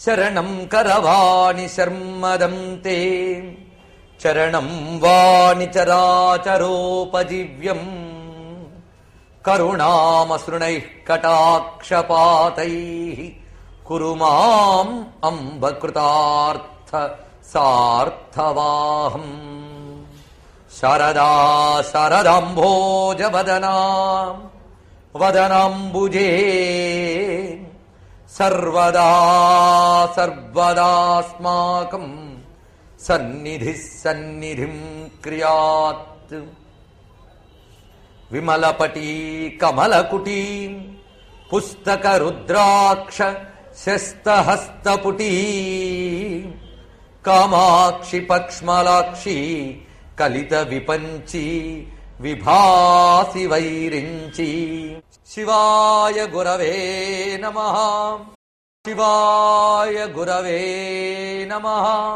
శరణం కరవాణి శర్మదం తే చరణం వాణి చరాచరోపజీవ్యం కరుణామసృణైః కటాక్షపాతై కురు మాం అంబకృతార్థ సార్థవాహం శారదా శారదాంభోజ వదనా వదనాంబుజే సర్వదా సర్వదాస్మాకం సన్నిధి సన్నిధిం క్రియాత్ విమలపటీ కమలకుటీ పుస్తక రుద్రాక్ష శస్తహస్తపుటీ కామాక్షి పక్ష్మలాక్షి కలిత విపంచి విభాసి వైరించి శివాయ గురవే నమ శివాయ గురవే నమ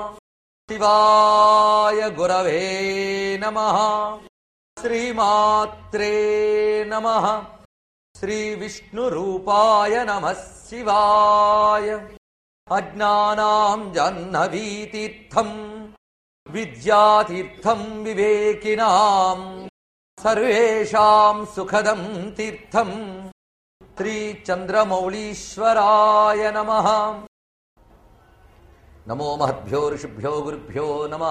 శివాయ గురవే నమ శ్రీమాత్రే నమ శ్రీ విష్ణు రూపాయ నమ శివాయ అజ్ఞానాం జాహ్నవీతీర్థం విద్యాతీర్థం వివేకినాం సర్వేషాం సుఖదం తీర్థం శ్రీ చంద్రమౌళీశ్వరాయ నమ నమో మహద్భ్యో ఋషిభ్యో గురుభ్యో నమ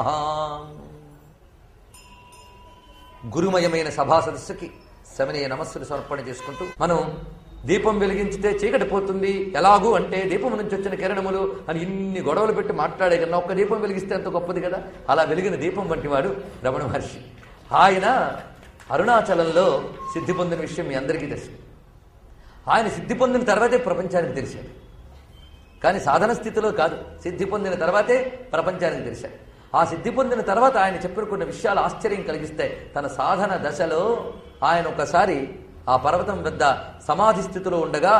గురుమయమైన సభా సదస్సుకి శమనీయ నమస్సులు సమర్పణ చేసుకుంటూ మనం దీపం వెలిగించితే చీకటి పోతుంది ఎలాగూ అంటే దీపం నుంచి వచ్చిన కిరణములు అని ఇన్ని గొడవలు పెట్టి మాట్లాడే కన్నా ఒక్క దీపం వెలిగిస్తే ఎంత గొప్పది కదా అలా వెలిగిన దీపం వంటివాడు రమణ మహర్షి ఆయన అరుణాచలంలో సిద్ధి పొందిన విషయం మీ అందరికీ తెలుసు ఆయన సిద్ధి పొందిన తర్వాతే ప్రపంచానికి తెలిసాడు కానీ సాధన స్థితిలో కాదు సిద్ధి పొందిన తర్వాతే ప్రపంచానికి తెలిసాడు ఆ సిద్ధి పొందిన తర్వాత ఆయన చెప్పిన కొన్ని విషయాలు ఆశ్చర్యం కలిగిస్తాయి తన సాధన దశలో ఆయన ఒకసారి ఆ పర్వతం వద్ద సమాధి స్థితిలో ఉండగా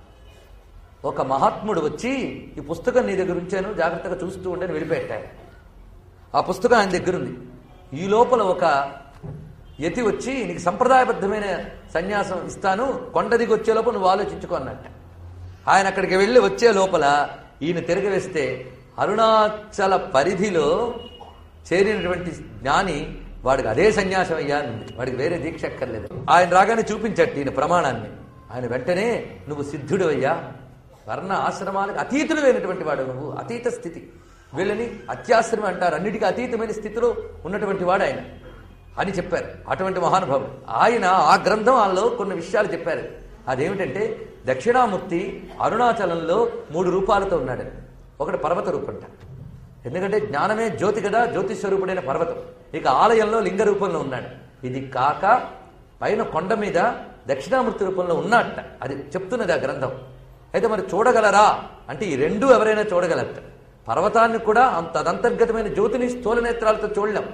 ఒక మహాత్ముడు వచ్చి ఈ పుస్తకం నీ దగ్గర ఉంచాను జాగ్రత్తగా చూస్తూ ఉండని వెళ్ళిపెట్టాడు ఆ పుస్తకం ఆయన దగ్గర ఉంది ఈ లోపల ఒక యతి వచ్చి నీకు సంప్రదాయబద్ధమైన సన్యాసం ఇస్తాను కొండ దిగి వచ్చే లోపల నువ్వు ఆలోచించుకో అన్నట్ట ఆయన అక్కడికి వెళ్ళి వచ్చే లోపల ఈయన తిరగవేస్తే అరుణాచల పరిధిలో చేరినటువంటి జ్ఞాని వాడికి అదే సన్యాసం అయ్యా అని ఉంది వాడికి వేరే దీక్ష అక్కర్లేదు ఆయన రాగానే చూపించట్టు ఈయన ప్రమాణాన్ని ఆయన వెంటనే నువ్వు సిద్ధుడు అయ్యా వర్ణ ఆశ్రమాలకు అతీతులమైనటువంటి వాడు నువ్వు అతీత స్థితి వీళ్ళని అత్యాశ్రమం అంటారు అన్నిటికీ అతీతమైన స్థితిలో ఉన్నటువంటి వాడు ఆయన అని చెప్పారు అటువంటి మహానుభావుడు ఆయన ఆ గ్రంథంలో కొన్ని విషయాలు చెప్పారు అదేమిటంటే దక్షిణామూర్తి అరుణాచలంలో మూడు రూపాలతో ఉన్నాడు ఒకటి పర్వత రూపంట ఎందుకంటే జ్ఞానమే జ్యోతి కదా జ్యోతి స్వరూపుడైన పర్వతం ఇక ఆలయంలో లింగ రూపంలో ఉన్నాడు ఇది కాక పైన కొండ మీద దక్షిణామూర్తి రూపంలో ఉన్నట్ట అది చెప్తున్నది ఆ గ్రంథం అయితే మరి చూడగలరా అంటే ఈ రెండు ఎవరైనా చూడగలరట పర్వతాన్ని కూడా అంత అదంతర్గతమైన జ్యోతిని స్థూల నేత్రాలతో చూడలేం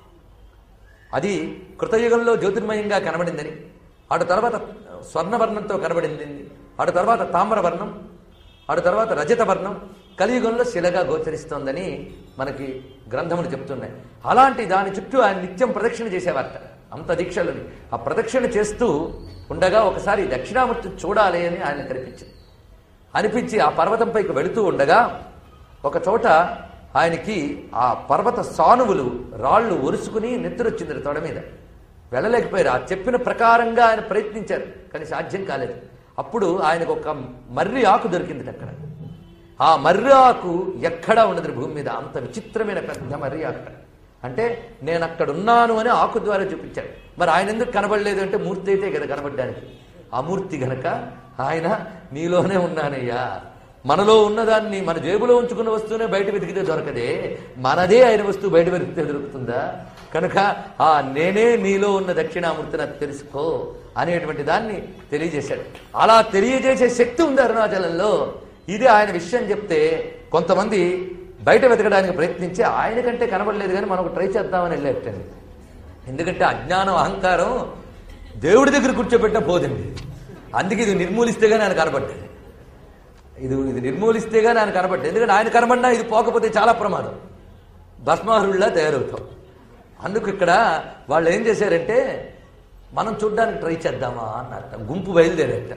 అది కృతయుగంలో జ్యోతిర్మయంగా కనబడిందని అటు తర్వాత స్వర్ణవర్ణంతో కనబడింది అటు తర్వాత తామ్రవర్ణం అటు తర్వాత రజత వర్ణం కలియుగంలో శిలగా గోచరిస్తోందని మనకి గ్రంథములు చెప్తున్నాయి అలాంటి దాని చుట్టూ ఆయన నిత్యం ప్రదక్షిణ చేసేవారట అంత దీక్షలని ఆ ప్రదక్షిణ చేస్తూ ఉండగా ఒకసారి దక్షిణామూర్తి చూడాలి అని ఆయన కనిపించింది అనిపించి ఆ పర్వతంపైకి వెళుతూ ఉండగా ఒక చోట ఆయనకి ఆ పర్వత సానువులు రాళ్లు ఒరుసుకుని నెత్తురొచ్చింది తొడ మీద వెళ్ళలేకపోయారు ఆ చెప్పిన ప్రకారంగా ఆయన ప్రయత్నించారు కానీ సాధ్యం కాలేదు అప్పుడు ఆయనకు ఒక మర్రి ఆకు దొరికింది అక్కడ ఆ మర్రి ఆకు ఎక్కడా ఉండదు భూమి మీద అంత విచిత్రమైన పెద్ద మర్రి ఆకు అక్కడ. అంటే నేను అక్కడ ఉన్నాను అని ఆకు ద్వారా చూపించాడు మరి ఆయన ఎందుకు కనబడలేదు అంటే మూర్తి అయితే కదా కనబడడానికి ఆ మూర్తి గనక ఆయన నీలోనే ఉన్నానయ్యా మనలో ఉన్నదాన్ని మన జేబులో ఉంచుకున్న వస్తువునే బయట వెతికితే దొరకదే మనదే ఆయన వస్తువు బయట వెతికితే దొరుకుతుందా కనుక ఆ నేనే నీలో ఉన్న దక్షిణామూర్తి నాకు తెలుసుకో అనేటువంటి దాన్ని తెలియజేశాడు అలా తెలియజేసే శక్తి ఉంది అరుణాచలంలో ఇది ఆయన విషయం చెప్తే కొంతమంది బయట వెతకడానికి ప్రయత్నించి ఆయన కంటే కనబడలేదు కానీ మనకు ట్రై చేద్దామని వెళ్ళేటండి ఎందుకంటే అజ్ఞానం అహంకారం దేవుడి దగ్గర కూర్చోబెట్టిన పోదండి అందుకే ఇది నిర్మూలిస్తే కానీ ఆయన కనబడ్డది ఇది ఇది నిర్మూలిస్తే కానీ ఆయన కనబడ్డది ఎందుకంటే ఆయన కనబడినా ఇది పోకపోతే చాలా ప్రమాదం భస్మారుల్లా తయారవుతాం అందుకు ఇక్కడ వాళ్ళు ఏం చేశారంటే మనం చూడ్డానికి ట్రై చేద్దామా అన్నట్ట గుంపు బయలుదేరట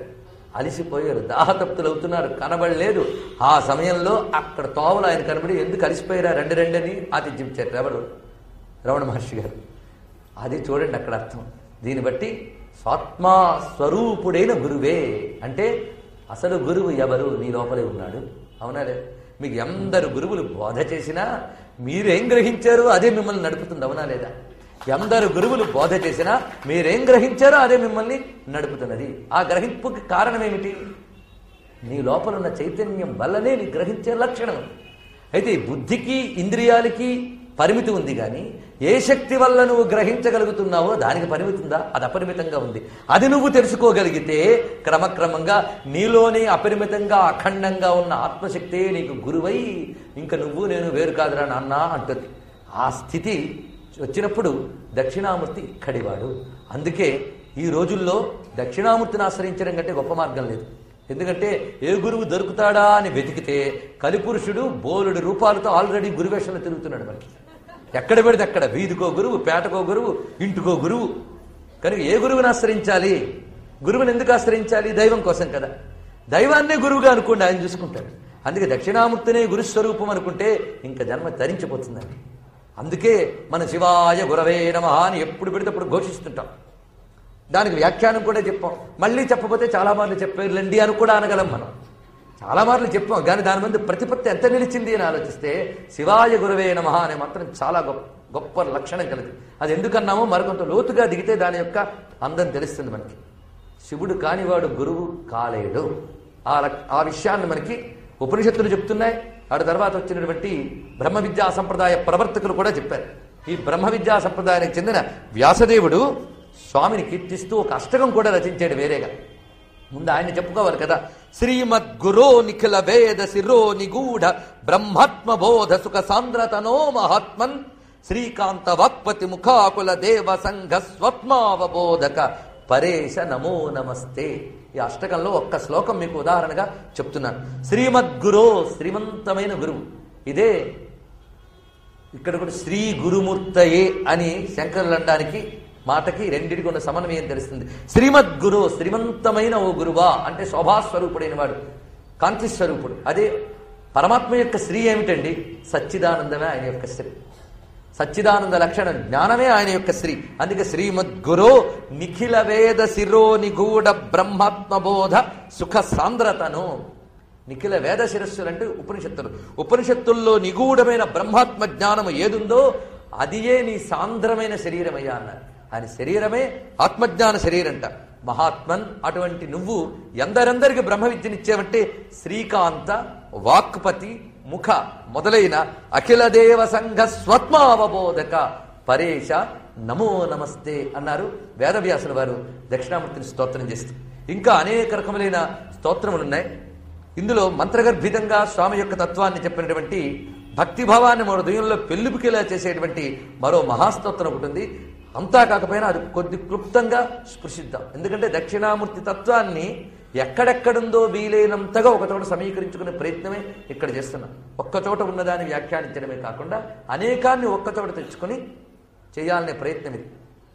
అలిసిపోయారు దాహతప్తులు అవుతున్నారు కనబడలేదు ఆ సమయంలో అక్కడ తోవలు ఆయన కనబడి ఎందుకు అలిసిపోయారా రెండు రెండని ఆతిథ్యం ఇచ్చారు ఎవరు రమణ మహర్షి గారు అది చూడండి అక్కడ అర్థం దీన్ని బట్టి స్వాత్మా స్వరూపుడైన గురువే అంటే అసలు గురువు ఎవరు నీ లోపలే ఉన్నాడు అవునా లేదు మీకు ఎందరు గురువులు బోధ చేసినా మీరేం గ్రహించారో అదే మిమ్మల్ని నడుపుతుంది అవునా లేదా ఎందరు గురువులు బోధ చేసినా మీరేం గ్రహించారో అదే మిమ్మల్ని నడుపుతున్నది ఆ గ్రహింపుకి కారణం ఏమిటి నీ లోపల ఉన్న చైతన్యం వల్లనే నీ గ్రహించే లక్షణం అయితే ఈ బుద్ధికి ఇంద్రియాలకి పరిమితి ఉంది కానీ ఏ శక్తి వల్ల నువ్వు గ్రహించగలుగుతున్నావో దానికి పరిమితి ఉందా అది అపరిమితంగా ఉంది అది నువ్వు తెలుసుకోగలిగితే క్రమక్రమంగా నీలోనే అపరిమితంగా అఖండంగా ఉన్న ఆత్మశక్తే నీకు గురువై ఇంకా నువ్వు నేను వేరు కాదురా నాన్న అంటుంది ఆ స్థితి వచ్చినప్పుడు దక్షిణామూర్తి ఇక్కడివాడు అందుకే ఈ రోజుల్లో దక్షిణామూర్తిని ఆశ్రయించడం కంటే గొప్ప మార్గం లేదు ఎందుకంటే ఏ గురువు దొరుకుతాడా అని వెతికితే కలిపురుషుడు బోలుడు రూపాలతో ఆల్రెడీ గురువేషంలో తిరుగుతున్నాడు మనకి ఎక్కడ పెడితే అక్కడ వీధికో గురువు పేటకో గురువు ఇంటికో గురువు కనుక ఏ గురువుని ఆశ్రయించాలి గురువుని ఎందుకు ఆశ్రయించాలి దైవం కోసం కదా దైవాన్నే గురువుగా అనుకోండి ఆయన చూసుకుంటాడు అందుకే దక్షిణామూర్తినే గురుస్వరూపం అనుకుంటే ఇంకా జన్మ తరించిపోతుందండి అందుకే మన శివాయ గురవే నమ అని ఎప్పుడు పెడితే అప్పుడు ఘోషిస్తుంటాం దానికి వ్యాఖ్యానం కూడా చెప్పాం మళ్ళీ చెప్పకపోతే చాలా మార్లు చెప్పారులేండి అని కూడా అనగలం మనం చాలా మార్లు చెప్పాం కానీ దాని మీద ప్రతిపత్తి ఎంత నిలిచింది అని ఆలోచిస్తే శివాయ గురవే నమ అనే మాత్రం చాలా గొప్ప గొప్ప లక్షణం కలిగి అది ఎందుకన్నామో మరికొంత లోతుగా దిగితే దాని యొక్క అందం తెలుస్తుంది మనకి శివుడు కానివాడు గురువు కాలేడు ఆ లక్- ఆ విషయాన్ని మనకి ఉపనిషత్తులు చెప్తున్నాయి ఆడ తర్వాత వచ్చినటువంటి బ్రహ్మ విద్యా సంప్రదాయ ప్రవర్తకులు కూడా చెప్పారు ఈ బ్రహ్మ విద్యా సంప్రదాయానికి చెందిన వ్యాసదేవుడు స్వామిని కీర్తిస్తూ ఒక అష్టకం కూడా రచించాడు వేరేగా ముందు ఆయన చెప్పుకోవాలి కదా శ్రీమద్గురో నిఖిల వేద శిరో నిగూఢ బ్రహ్మాత్మ బోధ సుఖ సాంద్రతనో మహాత్మన్ శ్రీకాంత వాక్పతి ముఖాకుల దేవ సంఘ స్వప్నావబోధక పరేశ నమో నమస్తే ఈ అష్టకంలో ఒక్క శ్లోకం మీకు ఉదాహరణగా చెప్తున్నాను శ్రీమద్గురో శ్రీమంతమైన గురువు ఇదే ఇక్కడ కూడా శ్రీ గురుమూర్తయే అని శంకరులు అనడానికి మాటకి రెండిటికి ఉన్న సమన్వయం తెలుస్తుంది శ్రీమద్గురు శ్రీమంతమైన ఓ గురువా అంటే శోభాస్వరూపుడైన వాడు కాంతి స్వరూపుడు అదే పరమాత్మ యొక్క శ్రీ ఏమిటండి సచ్చిదానందమే ఆయన యొక్క శ్రీ సచ్చిదానంద లక్షణం జ్ఞానమే ఆయన యొక్క శ్రీ అందుకే శ్రీమద్గురో నిఖిల వేద శిరో నిగూఢ బ్రహ్మాత్మబోధ సుఖ సాంద్రతను నిఖిల వేద శిరస్సులు అంటే ఉపనిషత్తులు ఉపనిషత్తుల్లో నిగూఢమైన బ్రహ్మాత్మ జ్ఞానము ఏదుందో అదియే నీ సాంద్రమైన శరీరమయ్యా అన్నారు ఆయన శరీరమే ఆత్మజ్ఞాన శరీరంట మహాత్మన్ అటువంటి నువ్వు ఎందరెందరికి బ్రహ్మ విద్యనిచ్చావంటే శ్రీకాంత వాక్పతి ముఖ మొదలైన అఖిల దేవ సంఘ స్వత్మావబోధక పరేశ నమో నమస్తే అన్నారు వేదవ్యాసుల వారు దక్షిణామూర్తిని స్తోత్రం చేస్తూ ఇంకా అనేక రకములైన స్తోత్రములు ఉన్నాయి ఇందులో మంత్రగర్భితంగా స్వామి యొక్క తత్వాన్ని చెప్పినటువంటి భక్తిభావాన్ని మన హృదయంలో పెళ్ళుపుకేలా చేసేటువంటి మరో మహాస్తోత్రం ఒకటి ఉంది అంతా కాకపోయినా అది కొద్ది క్లుప్తంగా స్పృశిద్దాం ఎందుకంటే దక్షిణామూర్తి తత్వాన్ని ఎక్కడెక్కడుందో వీలైనంతగా ఒక చోట సమీకరించుకునే ప్రయత్నమే ఇక్కడ చేస్తున్నాం ఒక్క చోట ఉన్నదాన్ని వ్యాఖ్యానించడమే కాకుండా అనేకాన్ని ఒక్క చోట తెచ్చుకొని చేయాలనే ప్రయత్నం ఇది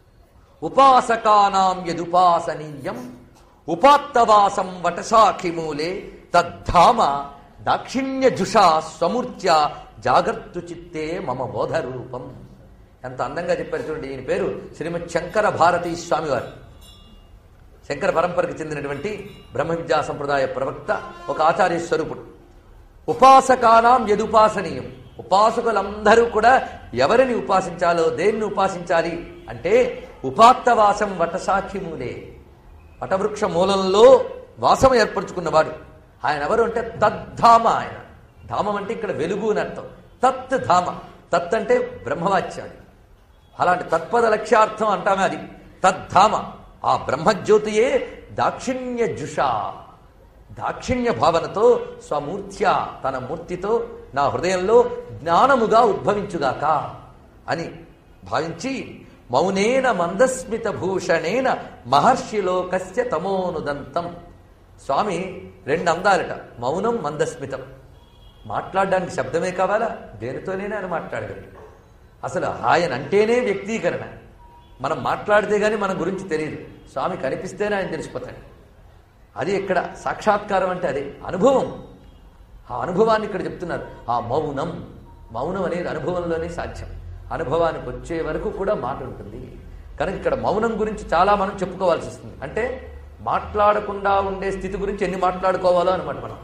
ఉపాసకానాం యదుపాసనీయం ఉపాత్తవాసం వటశాఖిమూలే తద్ధామ దాక్షిణ్య జుషా స్వమూర్త్య జాగర్తు చిత్తే మమ బోధ రూపం ఎంత అందంగా చెప్పారు చూడండి ఈయన పేరు శ్రీమద్ శంకర భారతీ స్వామివారు శంకర పరంపరకు చెందినటువంటి బ్రహ్మ విద్యా సంప్రదాయ ప్రవక్త ఒక ఆచార్య స్వరూపుడు ఉపాసకానాం యదుపాసనీయం ఉపాసకులందరూ కూడా ఎవరిని ఉపాసించాలో దేన్ని ఉపాసించాలి అంటే ఉపాత్తవాసం వటసాఖిమూలే వటవృక్ష మూలంలో వాసం ఏర్పరచుకున్నవాడు ఆయన ఎవరు అంటే తద్ధామ ఆయన ధామం అంటే ఇక్కడ వెలుగు అని అర్థం తత్ ధామ తత్ అంటే బ్రహ్మవాచ్యాది అలాంటి తత్పద లక్ష్యార్థం అంటామే అది తద్ధామ ఆ బ్రహ్మజ్యోతియే దాక్షిణ్య జుషా దాక్షిణ్య భావనతో స్వమూర్త్య తన మూర్తితో నా హృదయంలో జ్ఞానముగా ఉద్భవించుగాక అని భావించి మౌనేన మందస్మిత భూషణేన మహర్షిలోకస్య తమోనుదంతం స్వామి రెండు అందాలట మౌనం మందస్మితం మాట్లాడడానికి శబ్దమే కావాలా దేనితోనైనా ఆయన మాట్లాడగలడు అసలు ఆయన అంటేనే వ్యక్తీకరణ మనం మాట్లాడితే గానీ మన గురించి తెలియదు స్వామి కనిపిస్తేనే ఆయన తెలిసిపోతాడు అది ఇక్కడ సాక్షాత్కారం అంటే అదే అనుభవం ఆ అనుభవాన్ని ఇక్కడ చెప్తున్నారు ఆ మౌనం మౌనం అనేది అనుభవంలోనే సాధ్యం అనుభవానికి వచ్చే వరకు కూడా మాట ఉంటుంది కనుక ఇక్కడ మౌనం గురించి చాలా మనం చెప్పుకోవాల్సి వస్తుంది అంటే మాట్లాడకుండా ఉండే స్థితి గురించి ఎన్ని మాట్లాడుకోవాలో అనమాట మనం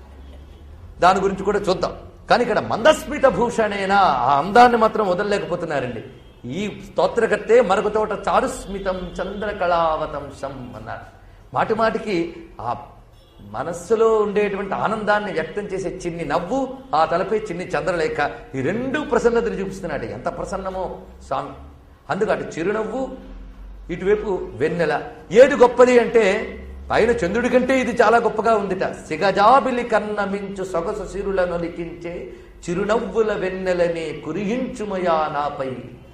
దాని గురించి కూడా చూద్దాం కానీ ఇక్కడ మందస్మిత భూషణేనా ఆ అందాన్ని మాత్రం వదలలేకపోతున్నారండి ఈ స్తోత్రకర్తే మరొక చోట చారుస్మితం చంద్రకళావతంశం అన్నారు మాటి మాటికి ఆ మనస్సులో ఉండేటువంటి ఆనందాన్ని వ్యక్తం చేసే చిన్ని నవ్వు ఆ తలపై చిన్ని చంద్రలేఖ ఈ రెండు ప్రసన్నతను చూపిస్తున్నాడు ఎంత ప్రసన్నమో స్వామి అందుకు అటు చిరునవ్వు ఇటువైపు వెన్నెల ఏది గొప్పది అంటే పైన చంద్రుడి కంటే ఇది చాలా గొప్పగా ఉందిట సిగజాబిలి కన్న మించు సొగసు సిరులను లిఖించే చిరునవ్వుల వెన్నెలనే కురియించుమయా నాపై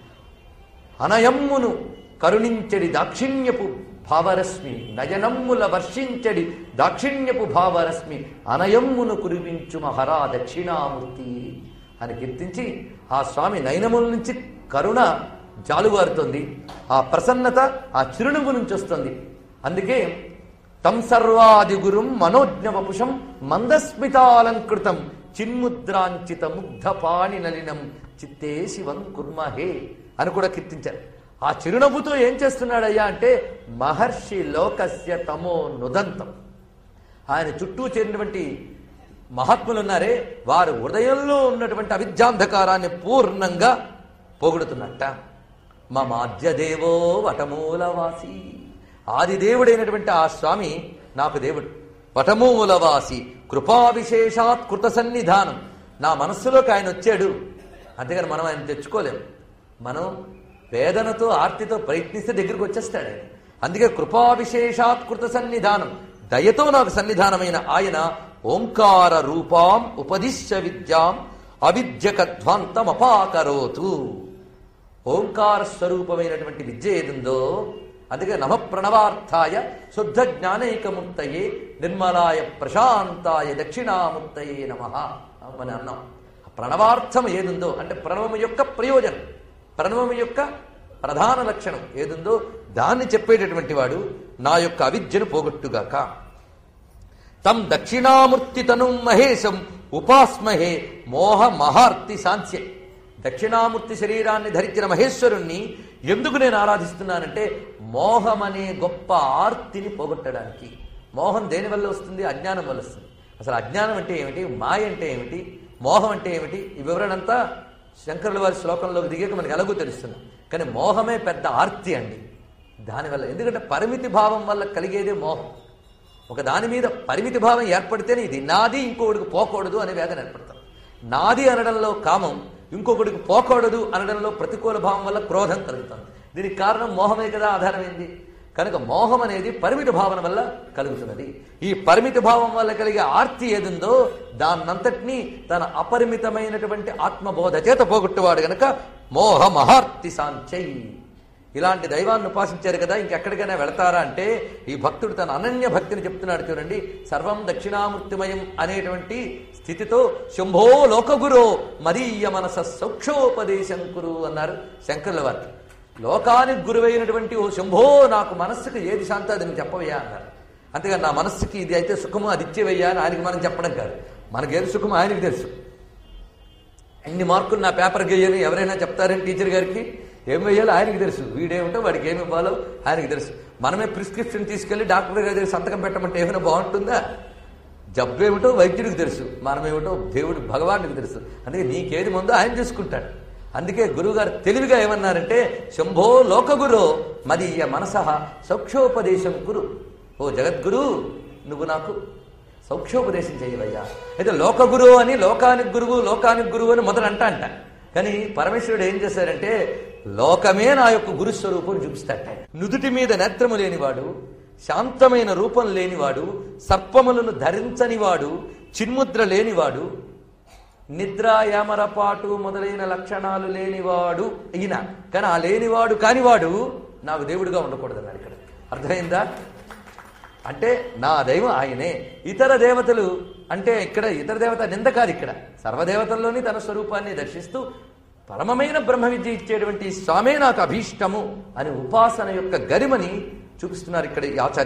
అనయమ్మును కరుణించడి దాక్షిణ్యపు భావరశ్మి నయనమ్ముల వర్షించడి దాక్షిణ్యపు భావరశ్మి అనయమ్మును కురివించు మహరా దక్షిణామూర్తి అని కీర్తించి ఆ స్వామి నయనముల నుంచి కరుణ జాలువారుతోంది ఆ ప్రసన్నత ఆ చిరునవ్వు నుంచి వస్తుంది అందుకే తం సర్వాది గురుం మనోజ్ఞవపుషం మందస్మితాలంకృతం చిన్ముద్రాంచిత ముగ్ధ పాణి నలినం చిత్తే శివం కుర్మహే అని కూడా కీర్తించారు ఆ చిరునవ్వుతో ఏం చేస్తున్నాడయ్యా అంటే మహర్షి లోకస్య తమో నుదంతం ఆయన చుట్టూ చేరినటువంటి మహాత్ములు ఉన్నారే వారు హృదయంలో ఉన్నటువంటి అవిద్యాంధకారాన్ని పూర్ణంగా పోగొడుతున్నట్ట మమాద్యదేవో వటమూలవాసి ఆదిదేవుడైనటువంటి ఆ స్వామి నాకు దేవుడు వటమూలవాసి కృపావిశేషాత్ కృత సన్నిధానం నా మనస్సులోకి ఆయన వచ్చాడు అంతేగాని మనం ఆయన తెచ్చుకోలేం మనం వేదనతో ఆర్తితో ప్రయత్నిస్తే దగ్గరికి వచ్చేస్తాడు ఆయన అందుకే కృపావిశేషాత్ కృత సన్నిధానం దయతో నాకు సన్నిధానమైన ఆయన ఓంకార రూపాం ఉపదిశ్య విద్యాం అవిద్యకధ్వంతమపాకరోతు ఓంకార స్వరూపమైనటువంటి విద్య ఏదుందో అందుకే నమ ప్రణవార్థాయ శుద్ధ జ్ఞానైకముక్తయే నిర్మలాయ ప్రశాంతాయ దక్షిణాముక్తయే నమ అని అన్నాం ప్రణవార్థం ఏదుందో అంటే ప్రణవం యొక్క ప్రయోజనం ప్రణవం యొక్క ప్రధాన లక్షణం ఏదుందో దాన్ని చెప్పేటటువంటి వాడు నా యొక్క అవిద్యను పోగొట్టుగాక తం దక్షిణామూర్తి తను మహేశం ఉపాస్మహే మోహ మహార్తి సాంస్య దక్షిణామూర్తి శరీరాన్ని ధరించిన మహేశ్వరుణ్ణి ఎందుకు నేను ఆరాధిస్తున్నానంటే మోహం అనే గొప్ప ఆర్తిని పోగొట్టడానికి మోహం దేని వల్ల వస్తుంది అజ్ఞానం వల్ల వస్తుంది అసలు అజ్ఞానం అంటే ఏమిటి మాయ అంటే ఏమిటి మోహం అంటే ఏమిటి ఈ వివరణ అంతా శంకరుల వారి శ్లోకంలోకి దిగాక మనకి ఎలాగో తెలుస్తుంది కానీ మోహమే పెద్ద ఆర్తి అండి దానివల్ల ఎందుకంటే పరిమితి భావం వల్ల కలిగేదే మోహం ఒక దాని మీద పరిమితి భావం ఏర్పడితేనే ఇది నాది ఇంకొకటికి పోకూడదు అనే వేదన ఏర్పడతాం నాది అనడంలో కామం ఇంకొకటికి పోకూడదు అనడంలో ప్రతికూల భావం వల్ల క్రోధం కలుగుతుంది దీనికి కారణం మోహమే కదా ఆధారమైంది కనుక మోహం అనేది పరిమిత భావన వల్ల కలుగుతున్నది ఈ పరిమిత భావం వల్ల కలిగే ఆర్తి ఏదుందో దాన్నంతటినీ తన అపరిమితమైనటువంటి ఆత్మబోధ చేత పోగొట్టువాడు గనక మోహ మహార్తి సాంచై ఇలాంటి దైవాన్ని ఉపాసించారు కదా ఇంకెక్కడికైనా వెళతారా అంటే ఈ భక్తుడు తన అనన్య భక్తిని చెప్తున్నాడు చూడండి సర్వం దక్షిణామూర్తిమయం అనేటువంటి స్థితితో శంభో లోకగురో మరీయ మనస సౌక్షోపదేశం కురు అన్నారు శంకరుల వారు లోకానికి గురువైనటువంటి ఓ శంభో నాకు మనస్సుకు ఏది శాంతి అది నువ్వు చెప్పవయ్యా అన్నారు అంతేగా నా మనస్సుకి ఇది అయితే సుఖము అది ఇచ్చేవయ్యా అని ఆయనకి మనం చెప్పడం కాదు మనకేది సుఖము ఆయనకి తెలుసు ఎన్ని మార్కులు నా పేపర్కి వేయాలి ఎవరైనా చెప్తారని టీచర్ గారికి ఏం వేయాలో ఆయనకి తెలుసు వీడేమిటో వాడికి ఏమి ఇవ్వాలో ఆయనకి తెలుసు మనమే ప్రిస్క్రిప్షన్ తీసుకెళ్లి డాక్టర్ గారి దగ్గర సంతకం పెట్టమంటే ఏమైనా బాగుంటుందా జబ్బు ఏమిటో వైద్యుడికి తెలుసు మనమేమిటో దేవుడు భగవానుడికి తెలుసు అందుకే నీకేది ముందో ఆయన చూసుకుంటాడు అందుకే గురువుగారు తెలివిగా ఏమన్నారంటే శంభో లోకగురో మదీయ మనస సౌక్షోపదేశం కురు ఓ జగద్గురు నువ్వు నాకు సౌఖ్యోపదేశం చేయవయ్యా అయితే లోకగురు అని లోకానికి గురువు లోకానికి గురువు అని మొదలు అంట అంట కానీ పరమేశ్వరుడు ఏం చేశాడంటే లోకమే నా యొక్క గురుస్వరూపం చూపిస్తాట నుదుటి మీద నేత్రము లేనివాడు శాంతమైన రూపం లేనివాడు సర్పములను ధరించనివాడు చిన్ముద్ర లేనివాడు నిద్ర యామరపాటు మొదలైన లక్షణాలు లేనివాడు ఈయన కానీ ఆ లేనివాడు కానివాడు నాకు దేవుడిగా ఉండకూడదు అన్నాడు ఇక్కడ అర్థమైందా అంటే నా దైవం ఆయనే ఇతర దేవతలు అంటే ఇక్కడ ఇతర దేవత నింద కాదు ఇక్కడ సర్వదేవతల్లోని తన స్వరూపాన్ని దర్శిస్తూ పరమమైన బ్రహ్మ విద్య ఇచ్చేటువంటి స్వామే నాకు అభీష్టము అని ఉపాసన యొక్క గరిమని చూపిస్తున్నారు ఇక్కడ ఈ ఆచార్యులు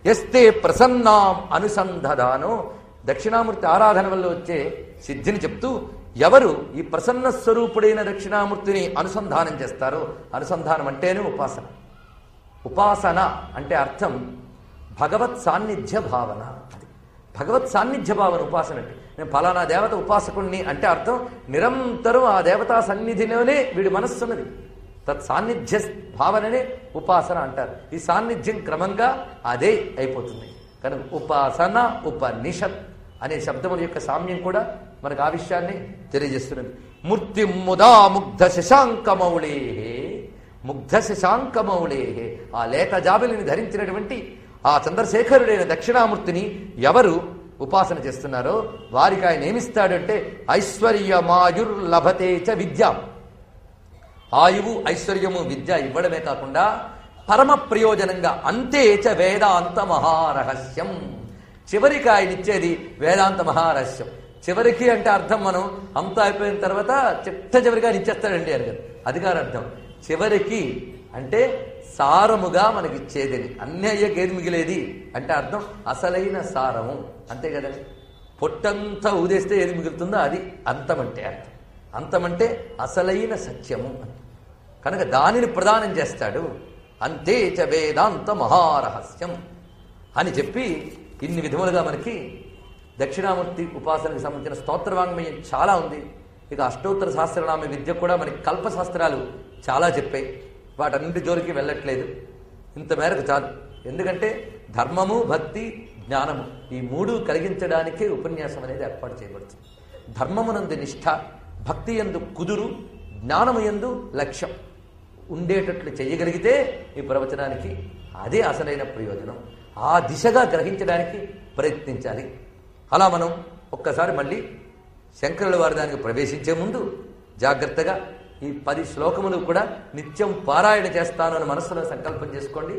ఎస్తే ప్రసన్నాం అనుసంధదానో దక్షిణామూర్తి ఆరాధన వల్ల వచ్చే సిద్ధిని చెప్తూ ఎవరు ఈ ప్రసన్న స్వరూపుడైన దక్షిణామూర్తిని అనుసంధానం చేస్తారో అనుసంధానం అంటేనే ఉపాసన ఉపాసన అంటే అర్థం భగవత్ సాన్నిధ్య భావన అది భగవత్ సాన్నిధ్య భావన ఉపాసన అంటే నేను ఫలానా దేవత ఉపాసకుణ్ణి అంటే అర్థం నిరంతరం ఆ దేవతా సన్నిధిలోనే వీడి మనస్సున్నది తత్ సాన్నిధ్య భావననే ఉపాసన అంటారు ఈ సాన్నిధ్యం క్రమంగా అదే అయిపోతుంది కనుక ఉపాసన ఉపనిషత్ అనే శబ్దముల యొక్క సామ్యం కూడా మనకు ఆ విషయాన్ని తెలియజేస్తున్నది మూర్తి ముదా ముగ్ధ శశాంకమౌళే ముగ్ధ శశాంకమౌళే ఆ లేత జాబిలిని ధరించినటువంటి ఆ చంద్రశేఖరుడైన దక్షిణామూర్తిని ఎవరు ఉపాసన చేస్తున్నారో వారికి ఆయన ఏమిస్తాడంటే ఐశ్వర్యమాయుర్లభతే చ విద్య ఆయువు ఐశ్వర్యము విద్య ఇవ్వడమే కాకుండా పరమ ప్రయోజనంగా అంతే చ వేదాంత మహారహస్యం చివరికి ఆయన ఇచ్చేది వేదాంత మహారహస్యం చివరికి అంటే అర్థం మనం అంతా అయిపోయిన తర్వాత చిట్ట చివరిగా ఆయన ఇచ్చేస్తాడండి అని కదా అది కాదు అర్థం చివరికి అంటే సారముగా మనకి ఇచ్చేదని అన్ని అయ్యాక ఏది మిగిలేది అంటే అర్థం అసలైన సారము అంతే కదా పొట్టంతా ఊదేస్తే ఏది మిగులుతుందో అది అంతమంటే అర్థం అంతమంటే అసలైన సత్యము అని కనుక దానిని ప్రదానం చేస్తాడు అంతే చ వేదాంత మహారహస్యం అని చెప్పి ఇన్ని విధములుగా మనకి దక్షిణామూర్తి ఉపాసనకు సంబంధించిన స్తోత్రవాంగ్మయం చాలా ఉంది ఇక అష్టోత్తర శాస్త్రనామ విద్య కూడా మనకి కల్పశాస్త్రాలు చాలా చెప్పాయి వాటన్నింటి జోలికి వెళ్ళట్లేదు ఇంత మేరకు చాలు ఎందుకంటే ధర్మము భక్తి జ్ఞానము ఈ మూడు కలిగించడానికే ఉపన్యాసం అనేది ఏర్పాటు చేయబడుతుంది ధర్మమునందు నిష్ఠ భక్తి ఎందు కుదురు జ్ఞానము ఎందు లక్ష్యం ఉండేటట్లు చేయగలిగితే ఈ ప్రవచనానికి అదే అసలైన ప్రయోజనం ఆ దిశగా గ్రహించడానికి ప్రయత్నించాలి అలా మనం ఒక్కసారి మళ్ళీ శంకరుల వారి దానికి ప్రవేశించే ముందు జాగ్రత్తగా ఈ పది శ్లోకములు కూడా నిత్యం పారాయణ చేస్తాను అని మనస్సులో సంకల్పం చేసుకోండి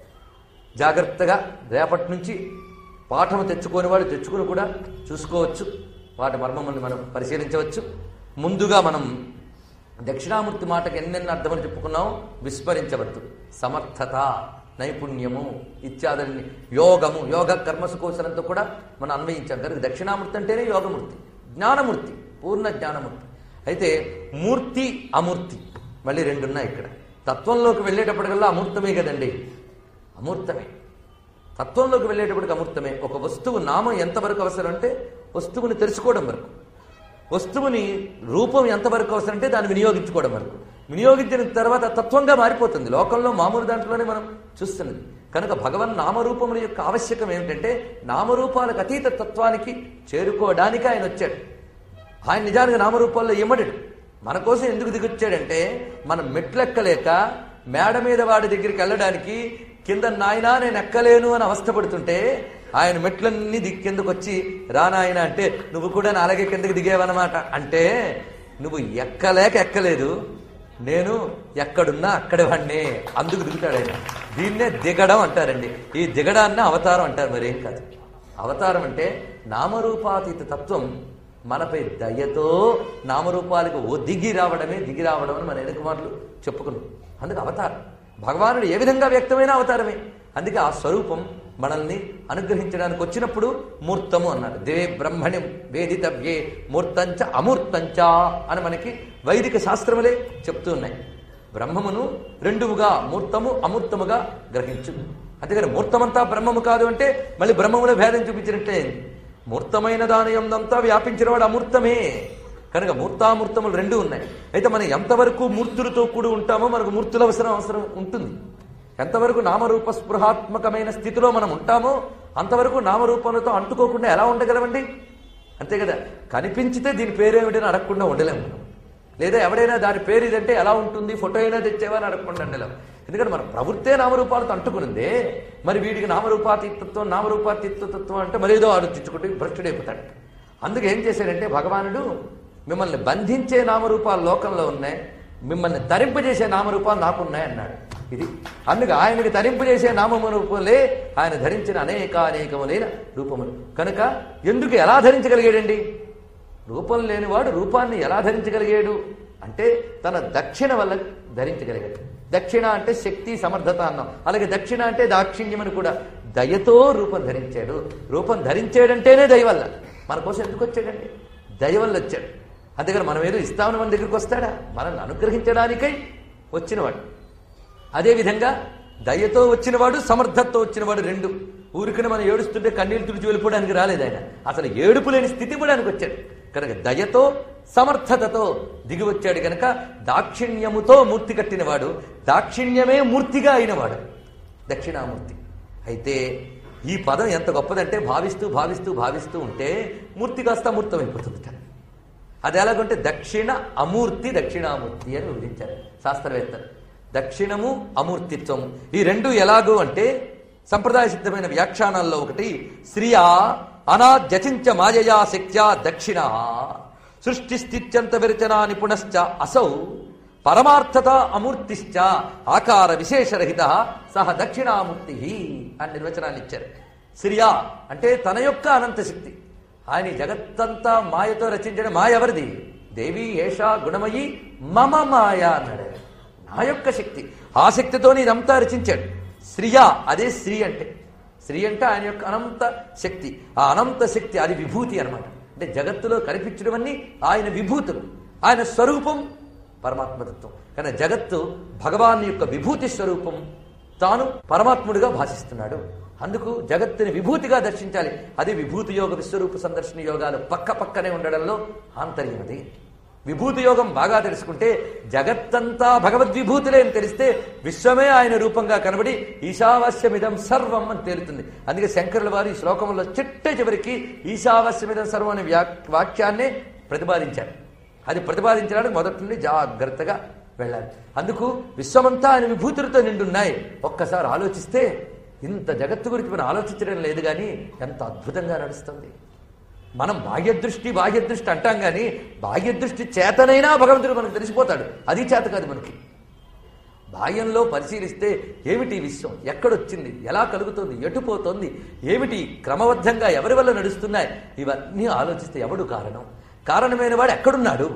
జాగ్రత్తగా రేపటి నుంచి పాఠము తెచ్చుకొని వాడు తెచ్చుకుని కూడా చూసుకోవచ్చు వాటి మర్మముల్ని మనం పరిశీలించవచ్చు ముందుగా మనం దక్షిణామూర్తి మాటకి ఎన్నెన్ని అర్థమని చెప్పుకున్నాం విస్మరించవద్దు సమర్థత నైపుణ్యము ఇత్యాదులని యోగము యోగ కర్మసు కోసలంతో కూడా మనం అన్వయించాం కనుక దక్షిణామూర్తి అంటేనే యోగమూర్తి జ్ఞానమూర్తి పూర్ణ జ్ఞానమూర్తి అయితే మూర్తి అమూర్తి మళ్ళీ రెండున్నాయి ఇక్కడ తత్వంలోకి వెళ్ళేటప్పటికల్లా అమూర్తమే కదండి అమూర్తమే తత్వంలోకి వెళ్ళేటప్పటికి అమూర్తమే ఒక వస్తువు నామం ఎంతవరకు అవసరం అంటే వస్తువుని తెలుసుకోవడం వరకు వస్తువుని రూపం ఎంతవరకు అవసరం అంటే దాన్ని వినియోగించుకోవడం వరకు వినియోగించిన తర్వాత తత్వంగా మారిపోతుంది లోకంలో మామూలు దాంట్లోనే మనం చూస్తున్నది కనుక భగవన్ నామరూపముల యొక్క ఆవశ్యకం ఏమిటంటే నామరూపాలకు అతీత తత్వానికి చేరుకోవడానికి ఆయన వచ్చాడు ఆయన నిజానికి నామరూపాల్లో ఇమ్మడడు మన కోసం ఎందుకు దిగొచ్చాడంటే మనం మెట్లెక్కలేక మేడ మీద వాడి దగ్గరికి వెళ్ళడానికి కింద నాయనా నేను ఎక్కలేను అని అవస్థపడుతుంటే ఆయన మెట్లన్నీ దిగి కిందకు వచ్చి రానాయన అంటే నువ్వు కూడా నా అలాగే కిందకి దిగేవన్నమాట అంటే నువ్వు ఎక్కలేక ఎక్కలేదు నేను ఎక్కడున్నా అక్కడే వాడినే అందుకు దిగుతాడు ఆయన దీన్నే దిగడం అంటారండి ఈ దిగడాన్ని అవతారం అంటారు మరేం కాదు అవతారం అంటే నామరూపాతీత తత్వం మనపై దయతో నామరూపాలకు ఓ దిగి రావడమే దిగి రావడం అని మన వెనుక మాటలు చెప్పుకున్నాం అందుకు అవతారం భగవానుడు ఏ విధంగా వ్యక్తమైన అవతారమే అందుకే ఆ స్వరూపం మనల్ని అనుగ్రహించడానికి వచ్చినప్పుడు మూర్తము అన్నారు దే బ్రహ్మణ్యం వేదితవ్యే మూర్తంచ అమూర్తంచ అని మనకి వైదిక శాస్త్రములే చెప్తూ ఉన్నాయి బ్రహ్మమును రెండుగా మూర్తము అమూర్తముగా గ్రహించు అంతేగాని మూర్తమంతా బ్రహ్మము కాదు అంటే మళ్ళీ బ్రహ్మములో భేదం చూపించినట్టే మూర్తమైన దాని ఎందంతా వ్యాపించిన వాడు అమూర్తమే కనుక మూర్తామూర్తములు రెండు ఉన్నాయి అయితే మనం ఎంతవరకు మూర్తులతో కూడి ఉంటామో మనకు మూర్తుల అవసరం అవసరం ఉంటుంది ఎంతవరకు నామరూప స్పృహాత్మకమైన స్థితిలో మనం ఉంటామో అంతవరకు నామరూపములతో అంటుకోకుండా ఎలా ఉండగలమండి అంతే కదా కనిపించితే దీని పేరేమిటని అడగకుండా ఉండలేము మనం లేదా ఎవడైనా దాని పేరు ఇదంటే ఎలా ఉంటుంది ఫోటో అయినా తెచ్చేవా అని అడగకుండా ఉండలేము ఎందుకంటే మన ప్రవృత్తే నామరూపాలతో అంటుకునిందే మరి వీడికి నామరూపాతీతత్వం నామరూపాతీతత్వం అంటే మరేదో ఆలోచించుకుంటూ భ్రష్టుడైపోతాడు అందుకే ఏం చేశాడంటే భగవానుడు మిమ్మల్ని బంధించే నామరూపాలు లోకంలో ఉన్నాయి మిమ్మల్ని తరింపజేసే నామరూపాలు నాకున్నాయి అన్నాడు ఇది అందుకు ఆయనకి తరింపజేసే నామము రూపంలే ఆయన ధరించిన అనేకానేకములైన రూపములు కనుక ఎందుకు ఎలా ధరించగలిగాడండి రూపం లేనివాడు రూపాన్ని ఎలా ధరించగలిగాడు అంటే తన దక్షిణ వల్ల ధరించగలిగాడు దక్షిణ అంటే శక్తి సమర్థత అన్నాం అలాగే దక్షిణ అంటే దాక్షిణ్యం అని కూడా దయతో రూపం ధరించాడు రూపం ధరించాడంటేనే దయ వల్ల మన కోసం ఎందుకు వచ్చాడండి దయ వల్ల వచ్చాడు అందుకని మనం ఏదో ఇస్తామని మన దగ్గరికి వస్తాడా మనల్ని అనుగ్రహించడానికై వచ్చినవాడు అదేవిధంగా దయతో వచ్చినవాడు సమర్థతతో వచ్చినవాడు రెండు ఊరికనే మనం ఏడుస్తుంటే కన్నీళ్ళు తుడిచి వెళ్ళిపోవడానికి రాలేదు ఆయన అసలు ఏడుపు లేని స్థితి కూడా ఆయనకు వచ్చాడు కనుక దయతో సమర్థతతో దిగి వచ్చాడు కనుక దాక్షిణ్యముతో మూర్తి కట్టినవాడు దాక్షిణ్యమే మూర్తిగా అయినవాడు దక్షిణామూర్తి అయితే ఈ పదం ఎంత గొప్పదంటే భావిస్తూ భావిస్తూ భావిస్తూ ఉంటే మూర్తి కాస్త అమూర్తమైపోతుంది అది ఎలాగంటే దక్షిణ అమూర్తి దక్షిణామూర్తి అని వివరించారు శాస్త్రవేత్తలు దక్షిణము అమూర్తిత్వము ఈ రెండు ఎలాగూ అంటే సంప్రదాయ సిద్ధమైన వ్యాఖ్యానాల్లో ఒకటి శ్రియా అనాద్యచించ మాయయా శక్త్యా దక్షిణ సృష్టి స్థిత్యంత విరచన నిపుణశ్చ అసౌ పరమార్థత అమూర్తిశ్చ ఆకార విశేషరహిత సహ దక్షిణామూర్తి అని నిర్వచనాన్ని ఇచ్చారు శ్రియా అంటే తన యొక్క అనంత శక్తి ఆయన ఈ జగత్తంతా మాయతో రచించడం మాయ ఎవరిది దేవి ఏషా గుణమయి మమ మాయ అన్నాడు ఆయన. నా యొక్క శక్తి ఆ శక్తితో ఇదంతా రచించాడు శ్రీయా అదే శ్రీ అంటే శ్రీ అంటే ఆయన యొక్క అనంత శక్తి ఆ అనంత శక్తి అది విభూతి అన్నమాట అంటే జగత్తులో కనిపించడమన్నీ ఆయన విభూతులు ఆయన స్వరూపం పరమాత్మతత్వం కానీ జగత్తు భగవాన్ యొక్క విభూతి స్వరూపం తాను పరమాత్ముడిగా భాషిస్తున్నాడు అందుకు జగత్తుని విభూతిగా దర్శించాలి అది విభూతి యోగ విశ్వరూప సందర్శన యోగాలు పక్క పక్కనే ఉండడంలో ఆంతర్యం అది విభూతి యోగం బాగా తెలుసుకుంటే జగత్తంతా భగవద్విభూతులే అని తెలిస్తే విశ్వమే ఆయన రూపంగా కనబడి ఈశావాస్యమిదం సర్వం అని తేలుతుంది అందుకే శంకరుల వారు ఈ శ్లోకంలో చిట్ట చివరికి ఈశావాస్యమిదం సర్వం అనే వ్యా వాక్యాన్నే ప్రతిపాదించారు అది ప్రతిపాదించడానికి మొదటి నుండి జాగ్రత్తగా వెళ్ళాలి అందుకు విశ్వమంతా ఆయన విభూతులతో నిండున్నాయి ఒక్కసారి ఆలోచిస్తే ఇంత జగత్తు గురించి మనం ఆలోచించడం లేదు కానీ ఎంత అద్భుతంగా నడుస్తుంది మనం బాహ్యదృష్టి బాహ్యదృష్టి అంటాం కానీ బాహ్యదృష్టి చేతనైనా భగవంతుడు మనకు తెలిసిపోతాడు అది చేత కాదు మనకి బాహ్యంలో పరిశీలిస్తే ఏమిటి ఈ విశ్వం ఎక్కడొచ్చింది ఎలా కలుగుతోంది ఎటు పోతోంది ఏమిటి క్రమబద్ధంగా ఎవరి వల్ల నడుస్తున్నాయి ఇవన్నీ ఆలోచిస్తే ఎవడు కారణం కారణమైన వాడు ఎక్కడున్నాడు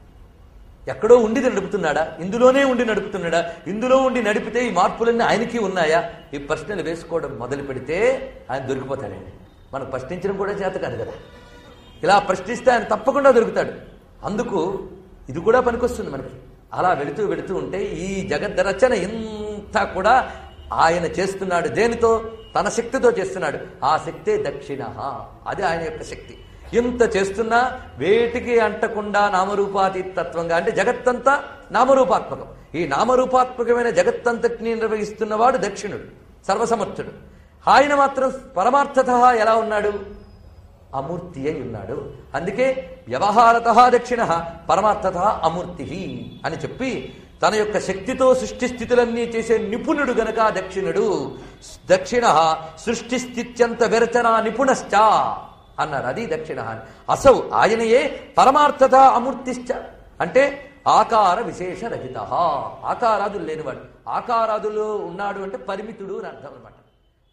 ఎక్కడో ఉండి నడుపుతున్నాడా ఇందులోనే ఉండి నడుపుతున్నాడా ఇందులో ఉండి నడిపితే ఈ మార్పులన్నీ ఆయనకి ఉన్నాయా ఈ ప్రశ్నలు వేసుకోవడం మొదలు పెడితే ఆయన దొరికిపోతాడండి మనం ప్రశ్నించడం కూడా చేత కాదు కదా ఇలా ప్రశ్నిస్తే ఆయన తప్పకుండా దొరుకుతాడు అందుకు ఇది కూడా పనికొస్తుంది మనకి అలా వెళుతూ వెళుతూ ఉంటే ఈ జగద్ రచన ఇంత కూడా ఆయన చేస్తున్నాడు దేనితో తన శక్తితో చేస్తున్నాడు ఆ శక్తే దక్షిణ అది ఆయన యొక్క శక్తి ఇంత చేస్తున్నా వేటికి అంటకుండా నామరూపాతీతత్వంగా అంటే జగత్తంతా నామరూపాత్మకం ఈ నామరూపాత్మకమైన జగత్తంతటిని నిర్వహిస్తున్నవాడు దక్షిణుడు సర్వసమర్థుడు ఆయన మాత్రం పరమార్థత ఎలా ఉన్నాడు అమూర్తి అయి ఉన్నాడు అందుకే వ్యవహారత దక్షిణ పరమార్థత అమూర్తి అని చెప్పి తన యొక్క శక్తితో సృష్టి స్థితులన్నీ చేసే నిపుణుడు గనక దక్షిణుడు దక్షిణ సృష్టి స్థిత్యంత విరచన నిపుణశ్చ అన్నారు అది దక్షిణ అని అసౌ ఆయనయే పరమార్థత అమూర్తిశ్చ అంటే ఆకార విశేష రహిత ఆకారాదులు లేనివాడు ఆకారాదులు ఉన్నాడు అంటే పరిమితుడు అని అర్థం అనమాట